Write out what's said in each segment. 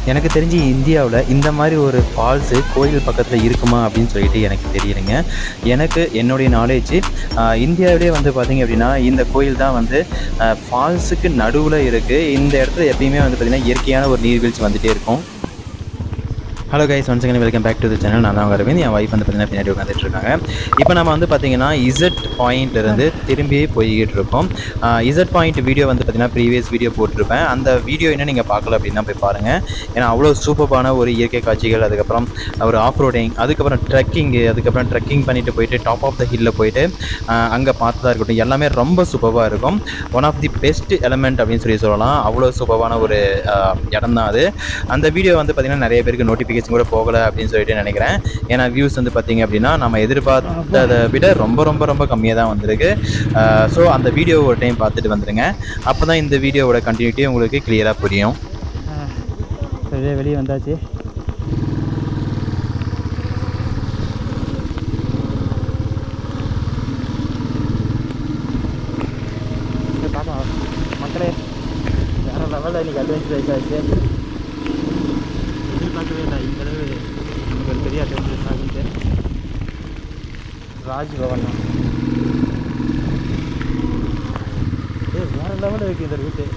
எனக்கு தெரிஞ்சு இந்தியாவில் இந்த மாதிரி ஒரு ஃபால்ஸு கோயில் பக்கத்தில் இருக்குமா அப்படின்னு சொல்லிட்டு எனக்கு தெரியலைங்க எனக்கு என்னுடைய நாலேஜ் இந்தியாவிலே வந்து பார்த்தீங்க அப்படின்னா இந்த கோயில் தான் வந்து ஃபால்ஸுக்கு நடுவில் இருக்குது இந்த இடத்துல எப்பயுமே வந்து பார்த்திங்கன்னா இயற்கையான ஒரு நீர்வீழ்ச்சி வந்துகிட்டே இருக்கும் hello guys once again welcome back to the channel நான் தான் அரவிந்த் என் வைஃப் வந்து பார்த்தீங்கன்னா பின்னாடி உட்காந்துட்டு இருக்காங்க இப்போ நம்ம வந்து பார்த்தீங்கன்னா இசட் பாயிண்ட்லேருந்து திரும்பி போய்கிட்டு இருக்கோம் இசட் பாயிண்ட் வீடியோ வந்து பார்த்தீங்கன்னா ப்ரீவியஸ் வீடியோ போட்டிருப்பேன் அந்த வீடியோ என்ன நீங்கள் பார்க்கல அப்படின்னா போய் பாருங்கள் ஏன்னா அவ்வளோ சூப்பரான ஒரு இயற்கை காட்சிகள் அதுக்கப்புறம் ஒரு ஆஃப் ரோடிங் அதுக்கப்புறம் ட்ரெக்கிங்கு அதுக்கப்புறம் ட்ரெக்கிங் பண்ணிட்டு போயிட்டு டாப் ஆஃப் த ஹில்லில் போயிட்டு அங்கே பார்த்ததா இருக்கட்டும் எல்லாமே ரொம்ப சூப்பராக இருக்கும் one of the best element அப்படின்னு சொல்லி சொல்லலாம் அவ்வளோ சூப்பரான ஒரு இடம் தான் அது அந்த வீடியோ வந்து பார்த்திங்கன்னா நிறைய பேருக்கு நோட்டிஃபிகேஷன் கூட போகலை அப்படின்னு சொல்லிட்டு நினைக்கிறேன் ஏன்னா வியூஸ் வந்து பார்த்திங்க அப்படின்னா நம்ம எதிர்பார்த்ததை விட ரொம்ப ரொம்ப ரொம்ப கம்மியாக தான் வந்திருக்கு ஸோ அந்த வீடியோ ஒரு டைம் பார்த்துட்டு வந்துடுங்க அப்போ தான் இந்த வீடியோவோட கண்டினியூட்டி உங்களுக்கு கிளியராக புரியும் வெளியே வெளியே வந்தாச்சு சரி, பார்க்கலாம் மக்களே வேற லெவலில் இன்னைக்கு அட்வென்ச்சர் ஆச்சு எதிர்பார்க்கவே இல்லை இந்த அளவு நமக்கு ஒரு பெரிய அட்வென்ச்சர் ஆகுது ராஜ் பவன் தான் ஏய் வேற லெவலில் இருக்குது இந்த ரூட்டு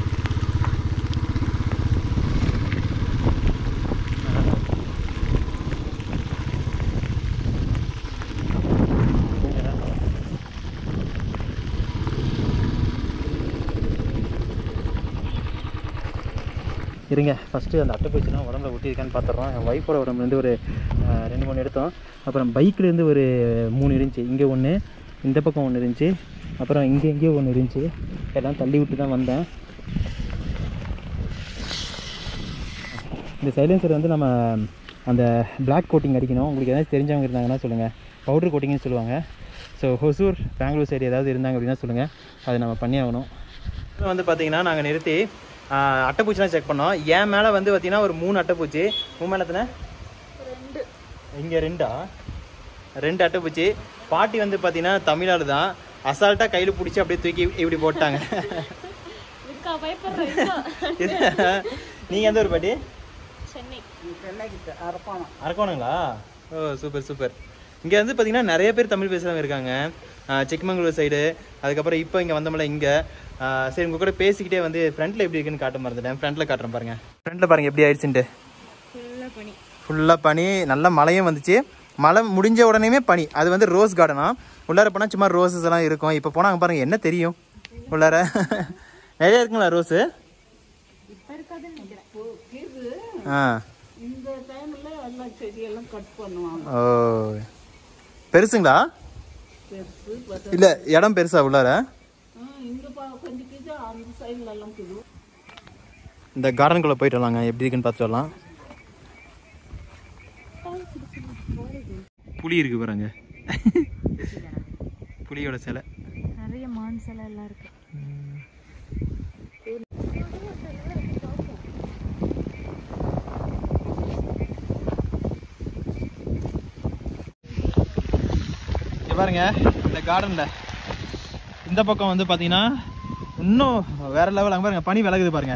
இருங்க ஃபஸ்ட்டு அந்த அட்டைப்பூச்சிலாம் உடம்புல ஒட்டியிருக்கான்னு பார்த்துட்றோம் என் ஒய்ஃபோட உடம்புலேருந்து ஒரு அஹ், ரெண்டு மூணு எடுத்தோம் அப்புறம் பைக்லேருந்து ஒரு மூணு இருந்துச்சு இங்கே ஒன்று இந்த பக்கம் ஒன்று இருந்துச்சு அப்புறம் இங்கே எங்கேயோ ஒன்று இருந்துச்சு எல்லாம் தள்ளி விட்டு தான் வந்தேன் இந்த சைலன்சர் வந்து நம்ம அந்த பிளாக் கோட்டிங் அடிக்கணும் உங்களுக்கு ஏதாச்சும் தெரிஞ்சவங்க இருந்தாங்கன்னா சொல்லுங்கள் பவுடர் கோட்டிங்னு சொல்லுவாங்க ஸோ ஹொசூர் பெங்களூர் சைடு ஏதாவது இருந்தாங்க அப்படின்னா சொல்லுங்கள் அதை நம்ம பண்ணி ஆகணும் வந்து பார்த்தீங்கன்னா நாங்கள் நிறுத்தி ஆஹ், அட்டைப்பூச்சிலாம் செக் பண்ணோம் என் மேலே வந்து பார்த்தீங்கன்னா ஒரு மூணு அட்டைப்பூச்சி உன் மேலே எத்தனை இங்கே ரெண்டா ரெண்டு அட்டைப்பூச்சி பாட்டி வந்து பார்த்தீங்கன்னா தமிழ்நாடு தான் அசால்ட்டாக கையில் பிடிச்சி அப்படியே தூக்கி இப்படி போட்டாங்க இருக்கா பயப்படுறேன் நீங்கள் எந்த ஒரு பாட்டி சென்னை அரக்கோணங்களா ஓ சூப்பர் சூப்பர் இங்கே வந்து பார்த்தீங்கன்னா நிறைய பேர் தமிழ் பேசுகிறவங்க இருக்காங்க ஆஹ் சிக்மங்களூர் சைடு அதுக்கப்புறம் இப்போ இங்கே வந்தோம்ல இங்கே சரி உங்கள் கூட பேசிக்கிட்டே வந்து ஃப்ரண்ட்டில் எப்படி இருக்குன்னு காட்ட மறந்துட்டேன் ஃப்ரண்ட்டில் காட்டுறேன் பாருங்க ஃப்ரண்ட்டில் பாருங்க எப்படி ஆயிடுச்சுன்ட்டு ஃபுல்லாக பனி ஃபுல்லாக பனி நல்ல மழையும் வந்துச்சு மழை முடிஞ்ச உடனேயுமே பனி அது வந்து ரோஸ் கார்டனா உள்ளார போனால் சும்மா ரோசஸ் எல்லாம் இருக்கும் இப்போ போனால் அங்கே பாருங்க என்ன தெரியும் உள்ளார நிறைய இருக்குங்களா ரோஸு ஆ இந்த டைம்ல எல்லாம் செடியெல்லாம் கட் பண்ணுவாங்க ஓ பெருசுங்களா பெருசு இல்ல இடம் பெருசா உள்ளார ஆ, இங்க பா கொஞ்சம் கிட்ட அந்த சைடுல எல்லாம் இருக்குது இந்த கார்டனுக்குள்ள போயிட்டு வரலாங்க எப்படி இருக்குன்னு பார்த்து வரலாம் புலி இருக்கு பாருங்க புலியோட சிலை நிறைய மான் சிலை எல்லாம் இருக்கு இங்க பாருங்க இந்த கார்டன்ல இந்த பக்கம் வந்து பாத்தீங்கன்னா இன்னும் வேற லெவல் அங்க பாருங்க பனி விலகுது பாருங்க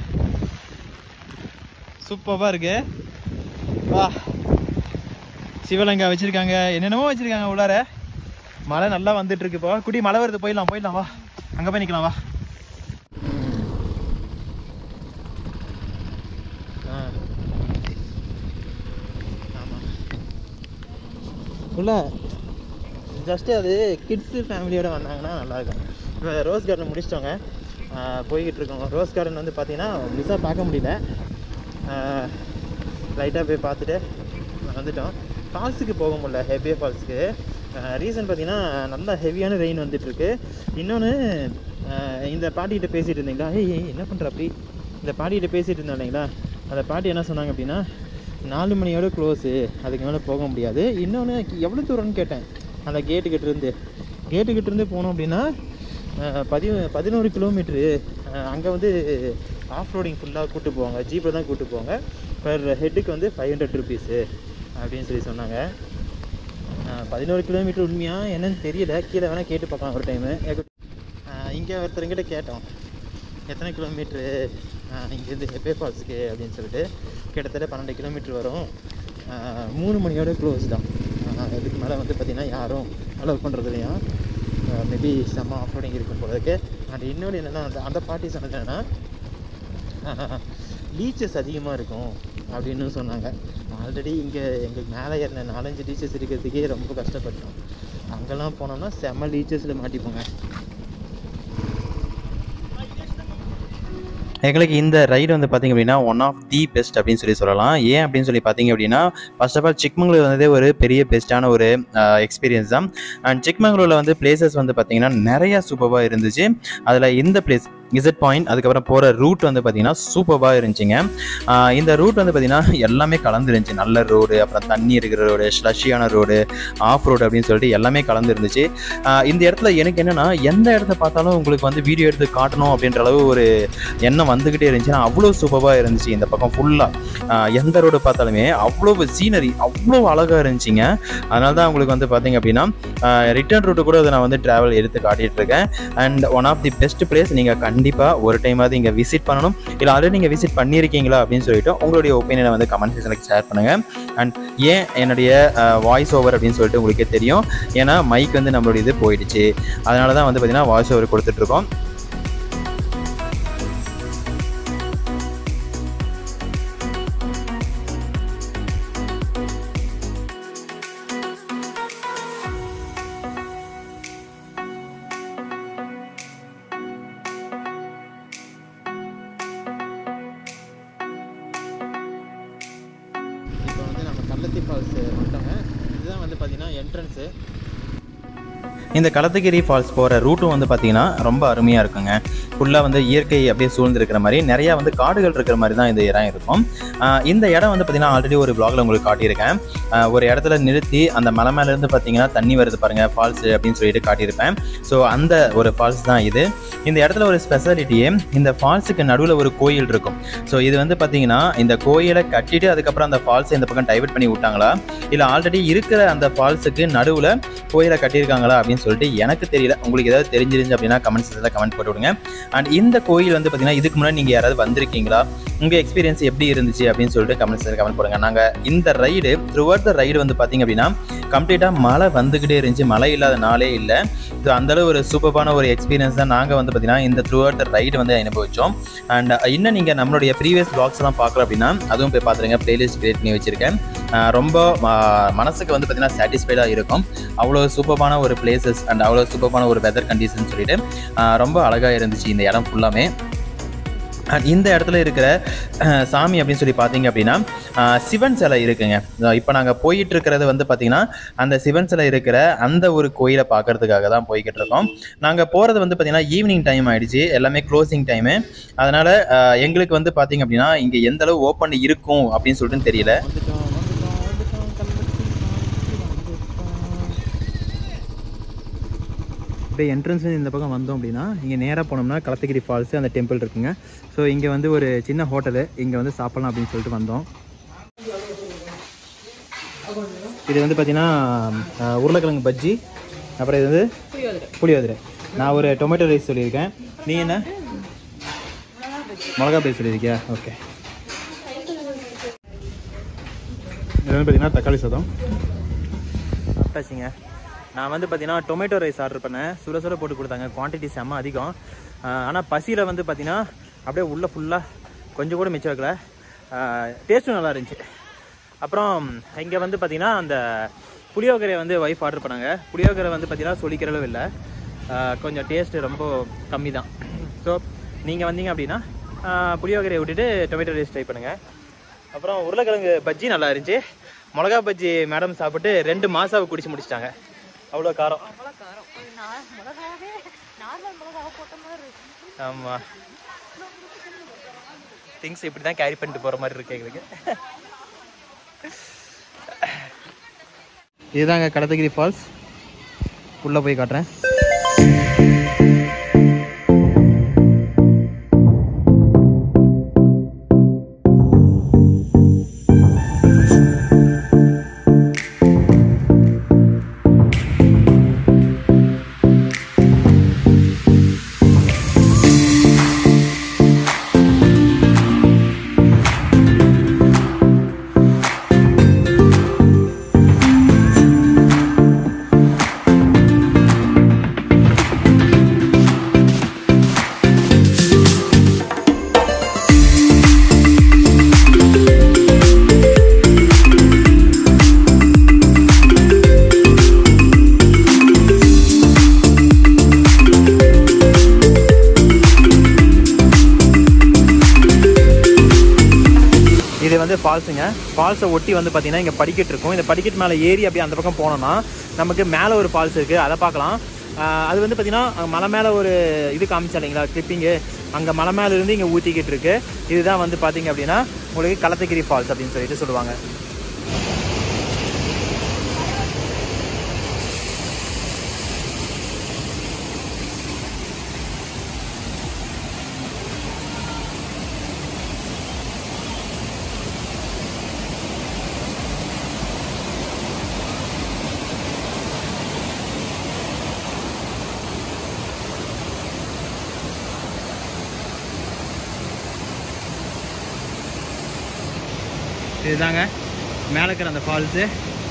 சூப்பரா இருக்கு வா சிவலிங்கா வச்சிருக்காங்க என்னென்னமோ வச்சிருக்காங்க உள்ளார மழை நல்லா வந்துட்டு இருக்கு இப்போ குடி மழை வருது போயிடலாம் போயிடலாம் வா அங்க போய் நிக்கலாம் வா ஆ. ஆமா. உள்ள ஜஸ்ட்டு அது கிட்ஸு ஃபேமிலியோட வந்தாங்கன்னா நல்லாயிருக்கும் இப்போ ரோஸ் கார்டன் முடிச்சிட்டோங்க ஆஹ் போய்கிட்டு இருக்கோம் ரோஸ் கார்டன் வந்து பார்த்தீங்கன்னா முழுசாக பார்க்க முடியல லைட்டாக போய் பார்த்துட்டு வந்துட்டோம் ஃபால்ஸுக்கு போக முடியல ஹெவியாக ஃபால்ஸுக்கு ரீசன் பார்த்தீங்கன்னா நல்லா ஹெவியான ரெயின் வந்துட்டுருக்கு இன்னொன்று இந்த பாட்டிகிட்ட பேசிகிட்டு இருந்தீங்களா ஏய் ஏய், என்ன பண்ணுற அப்படி இந்த பாட்டிகிட்ட பேசிகிட்டு இருந்தோம் இல்லைங்களா அந்த பாட்டி என்ன சொன்னாங்க அப்படின்னா நாலு மணியோட க்ளோஸு அதுக்கு மேலே போக முடியாது இன்னொன்று எவ்வளோ தூரம்னு கேட்டேன் அந்த கேட்டுக்கிட்ட இருந்து கேட்டுக்கிட்ட இருந்து போனோம் அப்படின்னா அஹ், பதி பதினோரு கிலோமீட்ரு அங்கே வந்து ஆஃப் ரோடிங் ஃபுல்லாக கூட்டு போவாங்க ஜீப்பில் தான் கூட்டு போவாங்க பர் ஹெட்டுக்கு வந்து ஃபைவ் ஹண்ட்ரட் ருபீஸு அப்படின்னு சொல்லி சொன்னாங்க பதினோரு கிலோமீட்டர் உண்மையா என்னன்னு தெரியல கீழே வேணால் கேட்டு பார்க்கலாம் ஒரு டைமு இங்கே ஒருத்தருங்கிட்ட கேட்டோம் எத்தனை கிலோமீட்ரு இங்கேருந்து ஹெப்பே ஃபால்ஸுக்கு அப்படின்னு சொல்லிட்டு கிட்டத்தட்ட பன்னெண்டு கிலோமீட்டர் வரும் ஆஹ் மூணு மணியோட க்ளோஸ் தான் ஆஹ் இதுக்கு மேலே வந்து பார்த்திங்கன்னா யாரும் அலோவ் பண்ணுறது இல்லையா மேபி செம்ம ஆஃப்ரோடிங் இருக்கும் போல இருக்கு அண்ட் இன்னொன்று என்னென்னா அந்த அந்த பார்ட்டி சொன்னது என்னென்னா பீச்சஸ் அதிகமாக இருக்கும் அப்படின்னு சொன்னாங்க ஆல்ரெடி இங்கே எங்களுக்கு மேலே ஏறின நாலஞ்சு பீச்சஸ் இருக்கிறதுக்கே ரொம்ப கஷ்டப்பட்டோம் அங்கெல்லாம் போனோம்னா செம்ம பீச்சஸில் மாட்டிப்போங்க எங்களுக்கு இந்த ரைடு வந்து பார்த்திங்க அப்படின்னா ஒன் ஆஃப் தி பெஸ்ட் அப்படின்னு சொல்லி சொல்லலாம் ஏன் அப்படின்னு சொல்லி பார்த்தீங்க அப்படின்னா ஃபர்ஸ்ட் ஆஃப் ஆல் சிக்மங்களூர் வந்ததே ஒரு பெரிய பெஸ்ட்டான ஒரு எக்ஸ்பீரியன்ஸ் தான் அண்ட் சிக்மங்களூரில் வந்து பிளேசஸ் வந்து பார்த்திங்கன்னா நிறையா சூப்பராக இருந்துச்சு அதில் இந்த பிளேஸ் இசட் பாயிண்ட் அதுக்கப்புறம் போகிற ரூட் வந்து பார்த்திங்கன்னா சூப்பராக இருந்துச்சுங்க ஆஹ் இந்த ரூட் வந்து பார்த்திங்கன்னா எல்லாமே கலந்து இருந்துச்சு நல்ல ரோடு அப்புறம் தண்ணி இருக்கிற ரோடு ஸ்லஷியான ரோடு ஆஃப் ரோடு அப்படின்னு சொல்லிட்டு எல்லாமே கலந்து இருந்துச்சு ஆஹ் இந்த இடத்துல எனக்கு என்னென்னா எந்த இடத்த பார்த்தாலும் உங்களுக்கு வந்து வீடியோ எடுத்து காட்டணும் அப்படின்ற அளவு ஒரு எண்ணம் வந்துக்கிட்டே இருந்துச்சு ஆனால் அவ்வளோ சூப்பராக இருந்துச்சு இந்த பக்கம் ஃபுல்லாக எந்த ரோடு பார்த்தாலுமே அவ்வளோ சீனரி அவ்வளோ அழகாக இருந்துச்சுங்க அதனால தான் உங்களுக்கு வந்து பார்த்தீங்க அப்படின்னா ரிட்டர்ன் ரூட்டு கூட அதை நான் வந்து ட்ராவல் எடுத்து காட்டிகிட்டு இருக்கேன் and one of the best place நீங்கள் கண்டிப்பாக ஒரு டைமாவது இங்கே விசிட் பண்ணணும் இல்லை ஆல்ரெடி நீங்கள் விசிட் பண்ணியிருக்கீங்களா அப்படின்னு சொல்லிட்டு உங்களுடைய ஒப்பீனியனை வந்து கமெண்ட் செக்ஷனுக்கு ஷேர் பண்ணுங்கள் அண்ட் ஏன் என்னுடைய வாய்ஸ் ஓவர் அப்படின்னு சொல்லிட்டு உங்களுக்கே தெரியும் ஏன்னா மைக் வந்து நம்மளுடைய இது போயிடுச்சு அதனால தான் வந்து பார்த்தீங்கன்னா வாய்ஸ் ஓவர் கொடுத்துட்ருக்கோம் இப்போ வந்து நம்ம கள்ளத்தி ஃபால்ஸ் வந்துட்டோங்க இதுதான் வந்து பார்த்திங்கன்னா என்ட்ரன்ஸு இந்த களத்துகிரி ஃபால்ஸ் போகிற ரூட்டும் வந்து பார்த்தீங்கன்னா ரொம்ப அருமையாக இருக்குங்க ஃபுல்லாக வந்து இயற்கை அப்படியே சூழ்ந்திருக்கிற மாதிரி நிறையா வந்து காடுகள் இருக்கிற மாதிரி தான் இந்த இடம் இருக்கும் ஆஹ் இந்த இடம் வந்து பார்த்தீங்கன்னா ஆல்ரெடி ஒரு vlogல உங்களுக்கு காட்டியிருக்கேன் ஆஹ் ஒரு இடத்துல நிறுத்தி அந்த மலை மேலேருந்து பார்த்தீங்கன்னா தண்ணி வருது பாருங்கள் ஃபால்ஸ் அப்படின்னு சொல்லிட்டு காட்டியிருப்பேன் ஸோ அந்த ஒரு ஃபால்ஸ் தான் இது இந்த இடத்துல ஒரு ஸ்பெஷாலிட்டியே இந்த ஃபால்ஸுக்கு நடுவில் ஒரு கோயில் இருக்கும் ஸோ இது வந்து பார்த்தீங்கன்னா இந்த கோயிலை கட்டிட்டு அதுக்கப்புறம் அந்த ஃபால்ஸை இந்த பக்கம் டைவர்ட் பண்ணி விட்டாங்களா இல்லை ஆல்ரெடி இருக்கிற அந்த ஃபால்ஸுக்கு நடுவில் கோயிலை கட்டியிருக்காங்களா அப்படின்னு சொல்லிட்டு எனக்கு தெரியல உங்களுக்கு ஏதாவது தெரிஞ்சிருந்துச்சு அப்படின்னா கமெண்ட் செக்ஷனில் கமெண்ட் போட்டு விடுங்க அண்ட் இந்த கோயில் வந்து பார்த்தீங்கன்னா இதுக்கு முன்னாடி நீங்கள் யாராவது வந்திருக்கீங்களா உங்கள் எக்ஸ்பீரியன்ஸ் எப்படி இருந்துச்சு அப்படின்னு சொல்லிட்டு கமெண்ட் செக்ஷனில் கமெண்ட் போடுங்க நாங்கள் இந்த ரைடு த்ரூஅவுட் த ரைடு வந்து பார்த்தீங்க அப்படின்னா கம்ப்ளீட்டாக மழை வந்துக்கிட்டே இருந்துச்சு மழை இல்லாத நாளே இல்லை ஸோ அந்தளவு ஒரு சூப்பரான ஒரு எக்ஸ்பீரியன்ஸ் தான் நாங்கள் வந்து பார்த்தீங்கன்னா இந்த த்ரூஅவுட் த ரைடு வந்து அனுபவிச்சோம் அண்ட் இன்னும் நீங்கள் நம்மளுடைய ப்ரீவியஸ் பிளாக்ஸ்லாம் பார்க்கல அப்படின்னா அதுவும் போய் பார்த்துருங்க பிளேலிஸ்ட் கிரியேட் பண்ணி வச்சுருக்கேன் ஆஹ் ரொம்ப ஆஹ் மனசுக்கு வந்து பார்த்தீங்கன்னா சாட்டிஸ்ஃபைடாக இருக்கும் அவ்வளோ சூப்பரான ஒரு பிளேசஸ் அண்ட் அவ்வளோ சூப்பரான ஒரு வெதர் கண்டிஷன் சொல்லிட்டு ஆஹ் ரொம்ப அழகாக இருந்துச்சு இந்த இடம் ஃபுல்லாமே அண்ட் இந்த இடத்துல இருக்கிற அஹ், சாமி அப்படின்னு சொல்லி பார்த்தீங்க அப்படின்னா அஹ், சிவன் சிலை இருக்குங்க இப்போ நாங்கள் போயிட்டு இருக்கிறது வந்து பார்த்தீங்கன்னா அந்த சிவன் சிலை இருக்கிற அந்த ஒரு கோயிலை பார்க்கறதுக்காக தான் போய்கிட்டு இருக்கோம் நாங்கள் போகிறது வந்து பார்த்தீங்கன்னா ஈவினிங் டைம் ஆயிடுச்சு எல்லாமே க்ளோசிங் டைமு அதனால் எங்களுக்கு வந்து பார்த்தீங்க அப்படின்னா இங்கே எந்த அளவு ஓப்பன் இருக்கும் அப்படின்னு சொல்லிட்டு தெரியல வந்துட்டோம் வந்துட்டோம் வந்துட்டோம் கள்ளத்தி அப்படியே என்ட்ரன்ஸ் இந்த பக்கம் வந்தோம் அப்படின்னா இங்கே நேராக போனோம்னா களத்தகிரி ஃபால்ஸ் அந்த டெம்பிள் இருக்குங்க ஸோ இங்கே வந்து ஒரு சின்ன ஹோட்டலு இங்கே வந்து சாப்பிடலாம் அப்படின்னு சொல்லிட்டு வந்தோம் இது வந்து பார்த்தீங்கன்னா அஹ், உருளைக்கிழங்கு பஜ்ஜி அப்புறம் இது வந்து புளியோதரை நான் ஒரு டொமேட்டோ ரைஸ் சொல்லியிருக்கேன் நீ என்ன மிளகா பஜ்ஜி சொல்லியிருக்கியா ஓகே இது வந்து பார்த்தீங்கன்னா தக்காளி சாதம் சாப்பிட்டாச்சுங்க நான் வந்து பார்த்தீங்கன்னா டொமேட்டோ ரைஸ் ஆர்டர் பண்ணேன் சுட சுட போட்டு கொடுத்தாங்க குவான்டிட்டி செம்ம அதிகம் ஆனால் பசியில் வந்து பார்த்தீங்கன்னா அப்படியே உள்ளே ஃபுல்லாக கொஞ்சம் கூட மிச்சம் வைக்கல டேஸ்ட்டும் நல்லா இருந்துச்சு அப்புறம் இங்கே வந்து பார்த்தீங்கன்னா அந்த புளியோகரை வந்து ஒய்ஃப் ஆர்டர் பண்ணாங்க புளியோகரை வந்து பார்த்தீங்கன்னா சொல்லிக்கிற அளவு இல்லை ஆஹ் கொஞ்சம் டேஸ்ட்டு ரொம்ப கம்மி தான் ஸோ நீங்கள் வந்தீங்க அப்படின்னா ஆஹ் புளியோகரையை விட்டுட்டு டொமேட்டோ ரைஸ் ட்ரை பண்ணுங்கள் அப்புறம் உருளைக்கிழங்கு பஜ்ஜி நல்லா இருந்துச்சு மிளகா பஜ்ஜி மேடம் சாப்பிட்டு ரெண்டு மாசாவை குடிச்சு முடிச்சிட்டாங்க அவ்வளோ காரம் ஆமாம் திங்ஸ் இப்படி தான் கேரி பண்ணிட்டு போகிற மாதிரி இருக்கு எங்களுக்கு இதுதாங்க கடத்தகிரி ஃபால்ஸ் உள்ளே போய் காட்டுறேன் இது வந்து ஃபால்ஸுங்க ஃபால்ஸை ஒட்டி வந்து பார்த்தீங்கன்னா இங்கே படிக்கட்டு இருக்கும் இந்த படிக்கட்டு மேலே ஏறி அப்படியே அந்த பக்கம் போனோம்னா நமக்கு மேலே ஒரு ஃபால்ஸ் இருக்குது அதை பார்க்கலாம் ஆஹ் அது வந்து பார்த்தீங்கன்னா அங்க மலை மேலே ஒரு இது காமிச்சா இல்லைங்களா கிளிப்பிங்கு அங்கே மலை மேலே இருந்து இங்கே ஊற்றிக்கிட்டு இருக்கு இதுதான் வந்து பார்த்தீங்க அப்படின்னா உங்களுக்கு களத்தகிரி ஃபால்ஸ் அப்படின்னு சொல்லிட்டு சொல்லுவாங்க இதுதாங்க மேலே இருக்கிற அந்த ஃபால்ஸு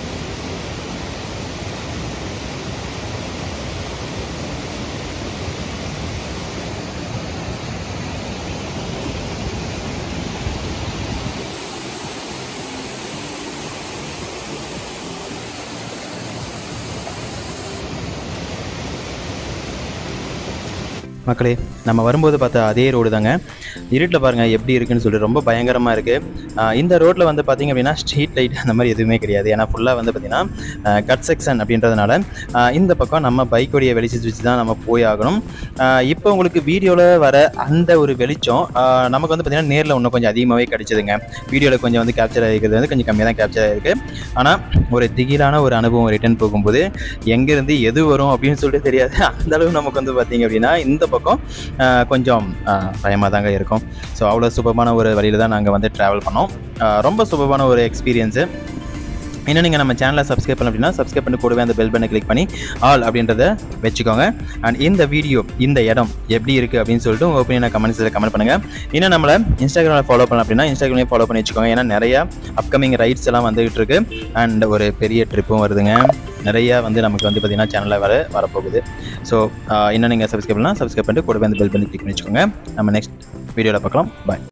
மக்களே நம்ம வரும்போது பார்த்த அதே ரோடு தாங்க இருட்டில் பாருங்கள் எப்படி இருக்குன்னு சொல்லிட்டு ரொம்ப பயங்கரமாக இருக்குது இந்த ரோட்டில் வந்து பார்த்திங்க அப்படின்னா ஸ்ட்ரீட் லைட் அந்த மாதிரி எதுவுமே கிடையாது ஏன்னா ஃபுல்லாக வந்து பார்த்திங்கன்னா கட் செக்ஷன் அப்படின்றதுனால ஆஹ் இந்த பக்கம் நம்ம பைக்கோடைய வெளிச்சத்தை வச்சு தான் நம்ம போய் ஆகணும் ஆஹ் இப்போ உங்களுக்கு வீடியோவில் வர அந்த ஒரு வெளிச்சம் ஆஹ் நமக்கு வந்து பார்த்திங்கன்னா நேரில் இன்னும் கொஞ்சம் அதிகமாகவே கிடைச்சதுங்க வீடியோவில் கொஞ்சம் வந்து கேப்சர் ஆகிருக்கிறது வந்து கொஞ்சம் கம்மியாக தான் கேப்சர் ஆகிருக்கு ஆனால் ஒரு திகிலான ஒரு அனுபவம் ரிட்டர்ன் போகும்போது எங்கேருந்து எது வரும் அப்படின்னு சொல்லிட்டு தெரியாது அந்த அளவு நமக்கு வந்து பார்த்திங்க அப்படின்னா இந்த பக்கம் ஆஹ் கொஞ்சம் பயமாக தாங்க இருக்கும் ஸோ அவ்வளோ சூப்பரான ஒரு வழியில் தான் நாங்கள் வந்து ட்ராவல் பண்ணோம் ஆஹ் ரொம்ப சூப்பரான ஒரு எக்ஸ்பீரியன்ஸு இன்னும் நீங்கள் நம்ம சேனலை சப்ஸ்கிரைப் பண்ண அப்படின்னா சப்ஸ்கிரைப் பண்ணி கூடவே அந்த பெல் பண்ணை கிளிக் பண்ணி ஆல் அப்படின்றத வச்சுக்கோங்க அண்ட் இந்த வீடியோ இந்த இடம் எப்படி இருக்குது அப்படின்னு சொல்லிட்டு உங்கள் ஒப்பீனியனை கமெண்ட்ஸில் கமெண்ட் பண்ணுங்கள் இன்னும் நம்மளை இன்ஸ்டாகிராமில் ஃபாலோ பண்ணலாம் அப்படின்னா இன்ஸ்டாகிராமே ஃபாலோ பண்ணி வச்சுக்கோங்க ஏன்னா நிறைய அப்கமிங் ரைட்ஸ் எல்லாம் வந்துகிட்டு இருக்கு அண்ட் ஒரு பெரிய ட்ரிப்பும் வருதுங்க நிறைய வந்து நமக்கு வந்து பார்த்திங்கன்னா சேனலில் வர வரப்போகுது ஸோ இன்னும் நீங்கள் சப்ஸ்கிரைப் பண்ணலாம் சப்ஸ்கிரைப் பண்ணிட்டு கூடவே அந்த பெல் பண்ணி கிளிக் பண்ணி வச்சுக்கோங்க நம்ம நெக்ஸ்ட் வீடியோவில் பார்க்கலாம் பாய்